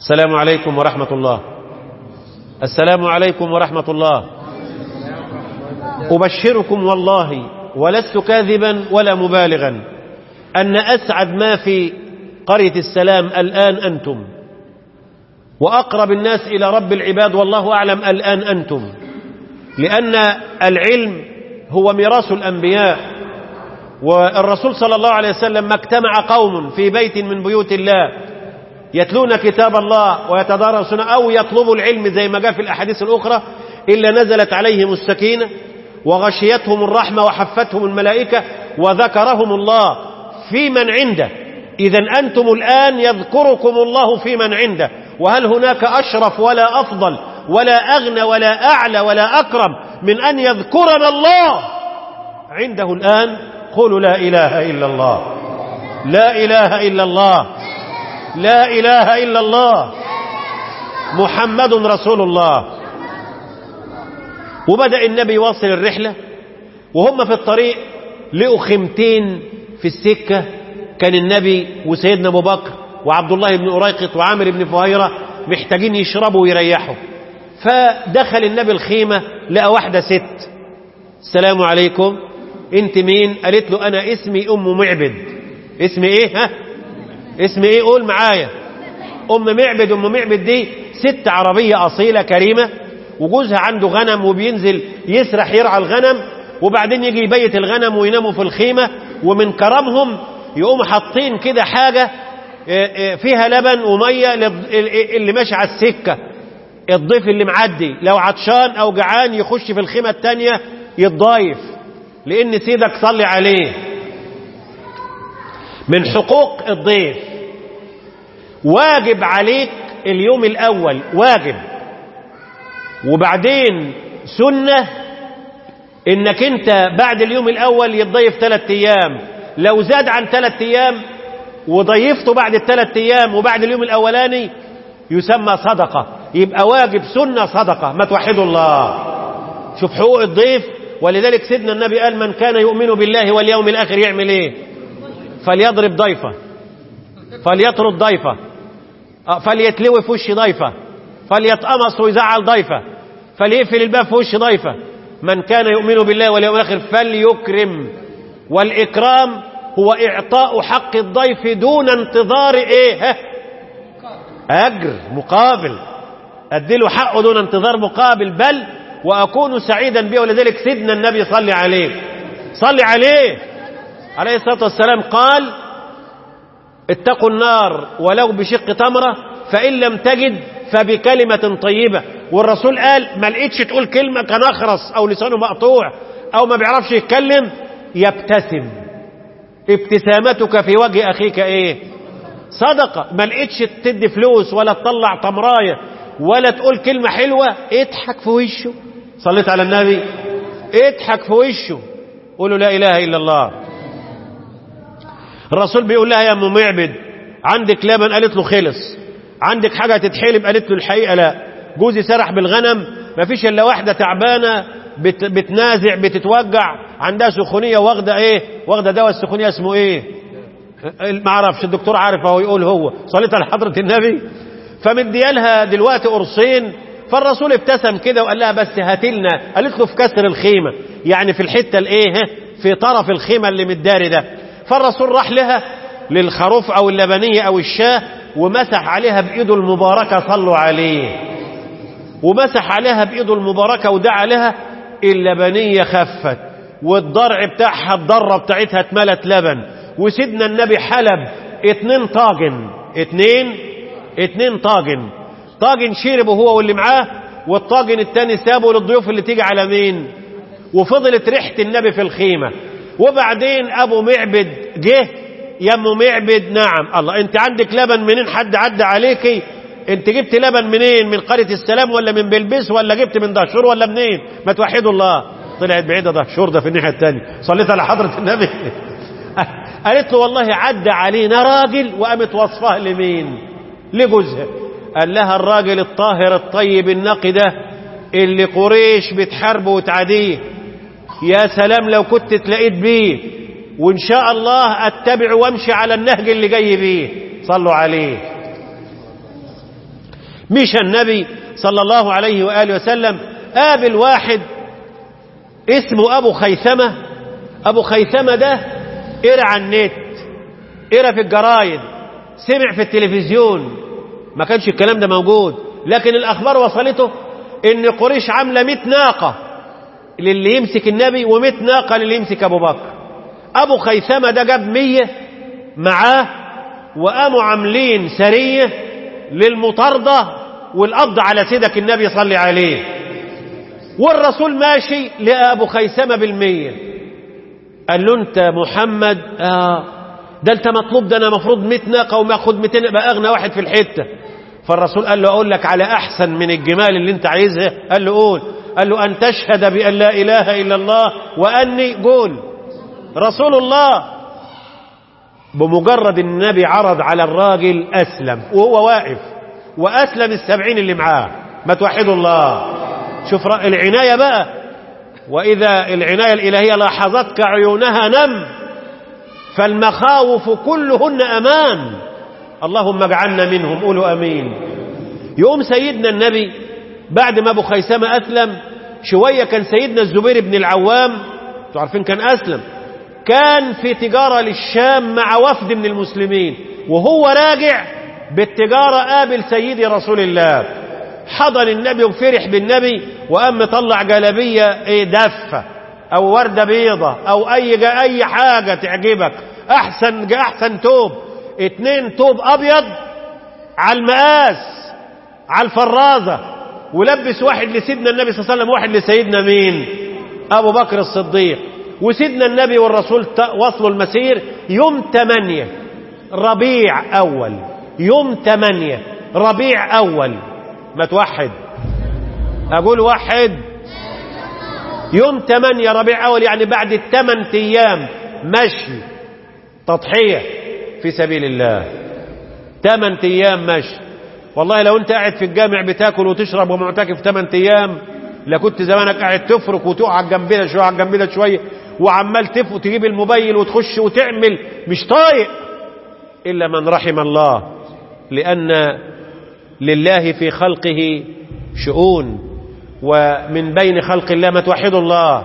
السلام عليكم ورحمة الله السلام عليكم ورحمة الله أبشركم والله ولست كاذبا ولا مبالغا أن أسعد ما في قرية السلام الآن أنتم وأقرب الناس إلى رب العباد والله أعلم الآن أنتم لأن العلم هو ميراث الأنبياء والرسول صلى الله عليه وسلم ما اجتمع قوم في بيت من بيوت الله يتلون كتاب الله ويتدارسون أو يطلبوا العلم زي ما جاء في الأحاديث الأخرى إلا نزلت عليهم السكينة وغشيتهم الرحمة وحفتهم الملائكة وذكرهم الله في من عنده إذا أنتم الآن يذكركم الله في من عنده وهل هناك أشرف ولا أفضل ولا أغنى ولا أعلى ولا أكرم من أن يذكرنا الله عنده الآن قولوا لا إله إلا الله لا إله إلا الله لا إله إلا الله محمد رسول الله وبدأ النبي يواصل الرحلة وهم في الطريق لقوا خيمتين في السكة كان النبي وسيدنا أبو بكر وعبد الله بن أريقط وعامر بن فهيرة محتاجين يشربوا ويريحوا فدخل النبي الخيمة لقى واحدة ست السلام عليكم انت مين قالت له انا اسمي ام معبد اسمي ايه ها اسمي ايه قول معايا ام معبد ام معبد دي ست عربية اصيلة كريمة وجوزها عنده غنم وبينزل يسرح يرعى الغنم وبعدين يجي يبيت الغنم ويناموا في الخيمة ومن كرمهم يقوموا حاطين كده حاجة فيها لبن ومية اللي ماشي على السكة الضيف اللي معدي لو عطشان او جعان يخش في الخيمة التانية يتضايف لان سيدك صلي عليه من حقوق الضيف واجب عليك اليوم الاول واجب وبعدين سنة انك انت بعد اليوم الاول يتضيف ثلاث ايام لو زاد عن ثلاث ايام وضيفته بعد الثلاث ايام وبعد اليوم الاولاني يسمى صدقة يبقى واجب سنة صدقة ما توحدوا الله شوف حقوق الضيف ولذلك سيدنا النبي قال من كان يؤمن بالله واليوم الآخر يعمل ايه فليضرب ضيفة فليطرد ضيفة فليتلوي في وش ضيفة فليتقمص ويزعل ضيفة فليقفل الباب في وش ضيفة من كان يؤمن بالله واليوم الآخر فليكرم والإكرام هو إعطاء حق الضيف دون انتظار إيه ها؟ أجر مقابل أديله حقه دون انتظار مقابل بل وأكون سعيدا به ولذلك سيدنا النبي صلي عليه صلي عليه عليه الصلاة والسلام قال اتقوا النار ولو بشق تمرة فإن لم تجد فبكلمة طيبة والرسول قال ما لقيتش تقول كلمة كان أخرس أو لسانه مقطوع أو ما بيعرفش يتكلم يبتسم ابتسامتك في وجه أخيك إيه صدقة ما لقيتش تدي فلوس ولا تطلع تمراية ولا تقول كلمة حلوة اضحك في وشه صليت على النبي اضحك في وشه قولوا لا إله إلا الله الرسول بيقول لها يا أم معبد عندك لبن قالت له خلص عندك حاجة تتحلب قالت له الحقيقة لا جوزي سرح بالغنم ما فيش إلا واحدة تعبانة بت بتنازع بتتوجع عندها سخونية واخدة ايه واخدة دواء السخونية اسمه ايه ما اعرفش الدكتور عارف هو يقول هو صليت على حضرة النبي فمديالها دلوقتي قرصين فالرسول ابتسم كده وقال لها بس هاتلنا قالت له في كسر الخيمة يعني في الحتة الايه في طرف الخيمة اللي متداري ده فالرسول راح لها للخروف او اللبنية او الشاه ومسح عليها بايده المباركة صلوا عليه ومسح عليها بايده المباركة ودعا لها اللبنية خفت والضرع بتاعها الضرة بتاعتها اتملت لبن وسيدنا النبي حلب اتنين طاجن اتنين اتنين طاجن طاجن شرب هو واللي معاه والطاجن التاني سابه للضيوف اللي تيجي على مين وفضلت ريحة النبي في الخيمة وبعدين ابو معبد جه يا ام معبد نعم الله انت عندك لبن منين حد عدى عليكي انت جبت لبن منين من قرية السلام ولا من بلبس ولا جبت من دهشور ولا منين ما توحدوا الله طلعت بعيدة دهشور ده في الناحية التانية صليت على حضرة النبي قالت له والله عدى علينا راجل وقامت وصفها لمين لجوزها قال لها الراجل الطاهر الطيب النقي ده اللي قريش بتحاربه وتعاديه يا سلام لو كنت تلاقيت بيه وان شاء الله اتبع وامشي على النهج اللي جاي بيه صلوا عليه مشى النبي صلى الله عليه وآله وسلم قابل واحد اسمه أبو خيثمة أبو خيثمة ده قرا على النت قرا في الجرايد سمع في التلفزيون ما كانش الكلام ده موجود لكن الأخبار وصلته إن قريش عاملة 100 ناقة للي يمسك النبي و100 ناقة للي يمسك أبو بكر أبو خيثمة ده جاب 100 معاه وقاموا عاملين سرية للمطاردة والقبض على سيدك النبي صلى عليه والرسول ماشي لقى أبو خيثمة بالمية قال له أنت محمد آه ده أنت مطلوب ده أنا مفروض 100 ناقة وما أخد 200 يبقى أغنى واحد في الحتة فالرسول قال له أقول لك على أحسن من الجمال اللي أنت عايزها قال له قول قال له أن تشهد بأن لا إله إلا الله وأني قول رسول الله بمجرد النبي عرض على الراجل أسلم وهو واقف وأسلم السبعين اللي معاه ما توحدوا الله شوف العناية بقى وإذا العناية الإلهية لاحظتك عيونها نم فالمخاوف كلهن أمان اللهم اجعلنا منهم قولوا أمين يقوم سيدنا النبي بعد ما أبو خيسمة أسلم شوية كان سيدنا الزبير بن العوام تعرفين كان أسلم كان في تجارة للشام مع وفد من المسلمين وهو راجع بالتجارة قابل سيدي رسول الله حضن النبي وفرح بالنبي وقام مطلع جلبية ايه دفة او وردة بيضة او اي اي حاجة تعجبك احسن احسن توب اتنين توب ابيض على المقاس على الفرازة ولبس واحد لسيدنا النبي صلى الله عليه وسلم واحد لسيدنا مين ابو بكر الصديق وسيدنا النبي والرسول وصلوا المسير يوم تمانية ربيع اول يوم تمانية ربيع اول ما توحد اقول وحد يوم تمانية ربيع اول يعني بعد الثمان ايام مشي تضحية في سبيل الله ثمان ايام مشي والله لو انت قاعد في الجامع بتاكل وتشرب ومعتكف ثمان ايام لكنت زمانك قاعد تفرك وتقعد جنبنا شويه على جنبنا شويه وعمال تف وتجيب الموبايل وتخش وتعمل مش طايق الا من رحم الله لان لله في خلقه شؤون ومن بين خلق الله ما توحدوا الله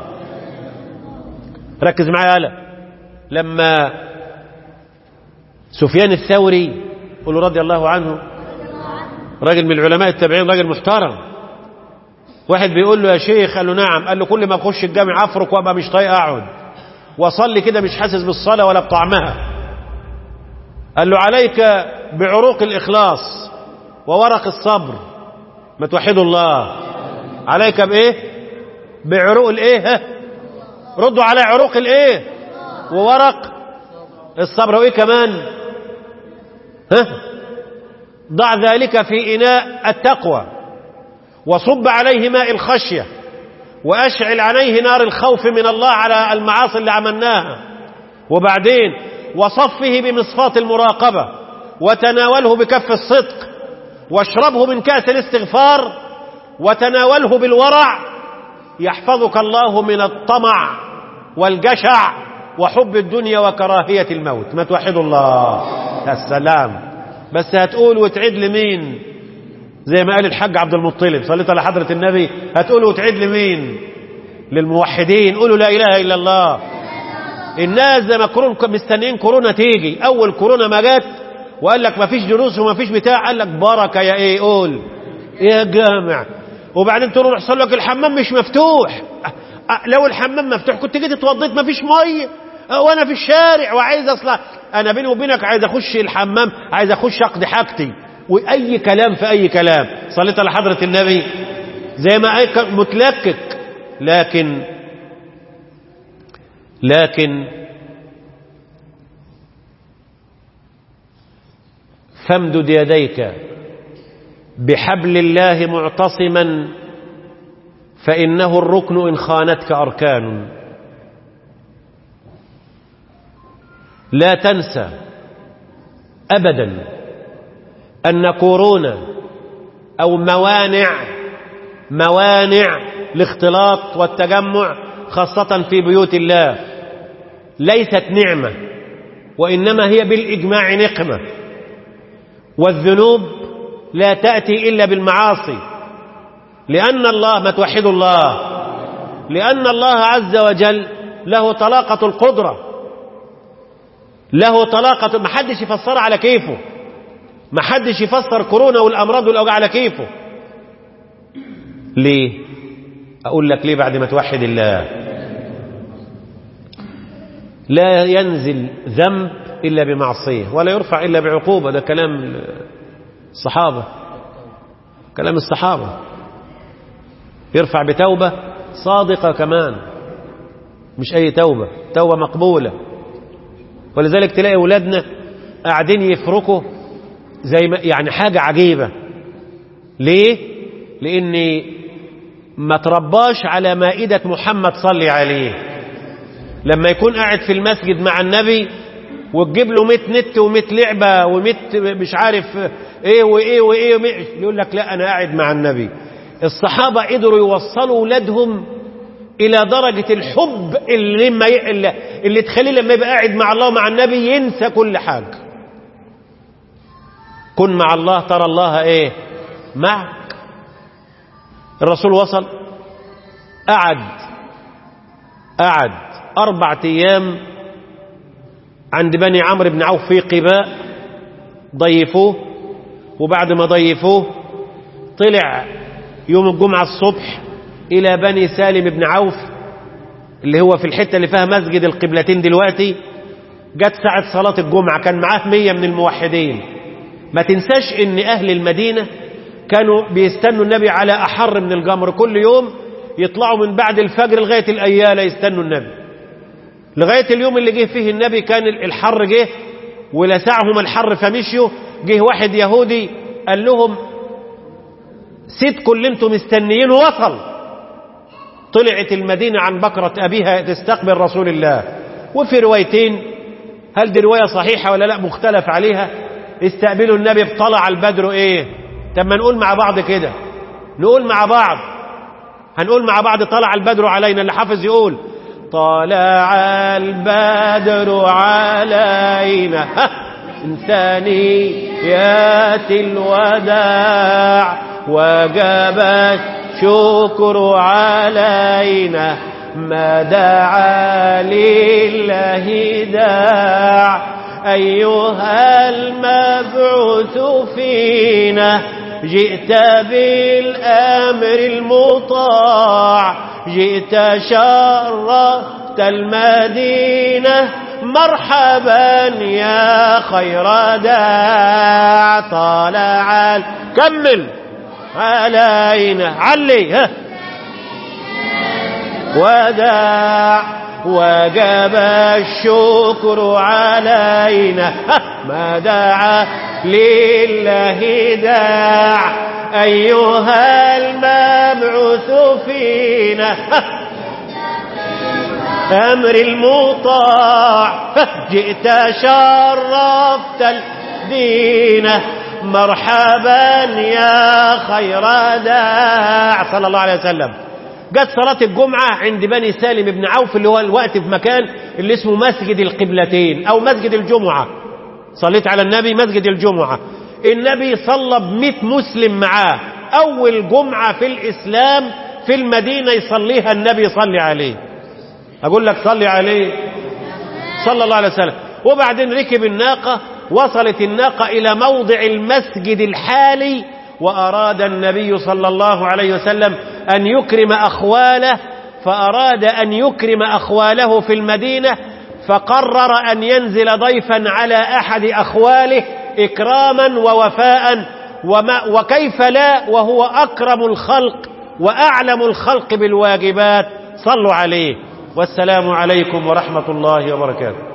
ركز معايا هلا لما سفيان الثوري قولوا رضي الله عنه راجل من العلماء التابعين راجل محترم واحد بيقول له يا شيخ قال له نعم قال له كل ما اخش الجامع افرك وابقى مش طايق اقعد واصلي كده مش حاسس بالصلاه ولا بطعمها قال له عليك بعروق الاخلاص وورق الصبر ما توحدوا الله عليك بايه بعروق الايه ها ردوا على عروق الايه وورق الصبر وايه كمان ها ضع ذلك في اناء التقوى وصب عليه ماء الخشيه واشعل عليه نار الخوف من الله على المعاصي اللي عملناها وبعدين وصفه بمصفاة المراقبة وتناوله بكف الصدق واشربه من كأس الاستغفار وتناوله بالورع يحفظك الله من الطمع والجشع وحب الدنيا وكراهية الموت ما توحدوا الله السلام بس هتقول وتعيد لمين زي ما قال الحاج عبد المطلب صليت على حضرة النبي هتقول وتعيد لمين للموحدين قولوا لا إله إلا الله الناس زي ما كورونا مستنيين كورونا تيجي أول كورونا ما جت وقال لك ما فيش دروس وما فيش بتاع قال لك بركة يا ايه قول يا جامع وبعدين تروح يحصل لك الحمام مش مفتوح لو الحمام مفتوح كنت جيت اتوضيت ما فيش ميه وانا في الشارع وعايز اصلا انا بيني وبينك عايز اخش الحمام عايز اخش اقضي حاجتي واي كلام في اي كلام صليت على حضرة النبي زي ما متلكك لكن لكن فامدد يديك بحبل الله معتصما فإنه الركن إن خانتك أركان لا تنسى أبدا أن كورونا أو موانع موانع الاختلاط والتجمع خاصة في بيوت الله ليست نعمة وإنما هي بالإجماع نقمة والذنوب لا تأتي إلا بالمعاصي لأن الله ما توحدوا الله لأن الله عز وجل له طلاقة القدرة له طلاقة ما حدش يفسر على كيفه ما حدش يفسر كورونا والأمراض والأوجاع على كيفه ليه أقول لك ليه بعد ما توحد الله لا ينزل ذنب إلا بمعصية ولا يرفع إلا بعقوبة ده كلام الصحابة كلام الصحابة يرفع بتوبة صادقة كمان مش أي توبة توبة مقبولة ولذلك تلاقي أولادنا قاعدين يفركوا زي ما يعني حاجة عجيبة ليه؟ لأن ما ترباش على مائدة محمد صلي عليه لما يكون قاعد في المسجد مع النبي وتجيب له 100 نت و100 لعبة و100 مش عارف ايه وايه وايه ومئة. يقول لك لا انا قاعد مع النبي الصحابة قدروا يوصلوا اولادهم الى درجة الحب اللي, لما ي... اللي, اللي تخليه لما يبقى قاعد مع الله مع النبي ينسى كل حاجة كن مع الله ترى الله ايه معك الرسول وصل قعد قعد أربعة أيام عند بني عمرو بن عوف في قباء ضيفوه وبعد ما ضيفوه طلع يوم الجمعة الصبح إلى بني سالم بن عوف اللي هو في الحتة اللي فيها مسجد القبلتين دلوقتي جت ساعة صلاة الجمعة كان معاه مية من الموحدين ما تنساش ان أهل المدينة كانوا بيستنوا النبي على أحر من الجمر كل يوم يطلعوا من بعد الفجر لغاية الأيالة يستنوا النبي لغاية اليوم اللي جه فيه النبي كان الحر جه ولسعهم الحر فمشيوا جه واحد يهودي قال لهم سيدكم اللي انتم مستنيينه وصل طلعت المدينة عن بكرة أبيها تستقبل رسول الله وفي روايتين هل دي رواية صحيحة ولا لا مختلف عليها استقبلوا النبي بطلع البدر ايه طب ما نقول مع بعض كده نقول مع بعض هنقول مع بعض طلع البدر علينا اللي حافظ يقول طلع البدر علينا من ثنيات الوداع وجب الشكر علينا ما دعا لله داع أيها المبعوث فينا جئت بالأمر المطاع جئت شرفت المدينة مرحبا يا خير داع طلع كمل علينا علي ها وداع وجب الشكر علينا ما دعا لله داع أيها المبعوث فينا أمر المطاع جئت شرفت الدين مرحبا يا خير داع صلى الله عليه وسلم جت صلاة الجمعة عند بني سالم بن عوف اللي هو الوقت في مكان اللي اسمه مسجد القبلتين أو مسجد الجمعة صليت على النبي مسجد الجمعة النبي صلى بمئة مسلم معاه أول جمعة في الإسلام في المدينة يصليها النبي صلي عليه أقول لك صلي عليه صلى الله عليه وسلم وبعدين ركب الناقة وصلت الناقة إلى موضع المسجد الحالي وأراد النبي صلى الله عليه وسلم أن يكرم أخواله فأراد أن يكرم أخواله في المدينة فقرر أن ينزل ضيفا على أحد أخواله إكراما ووفاء وما وكيف لا وهو أكرم الخلق وأعلم الخلق بالواجبات صلوا عليه والسلام عليكم ورحمة الله وبركاته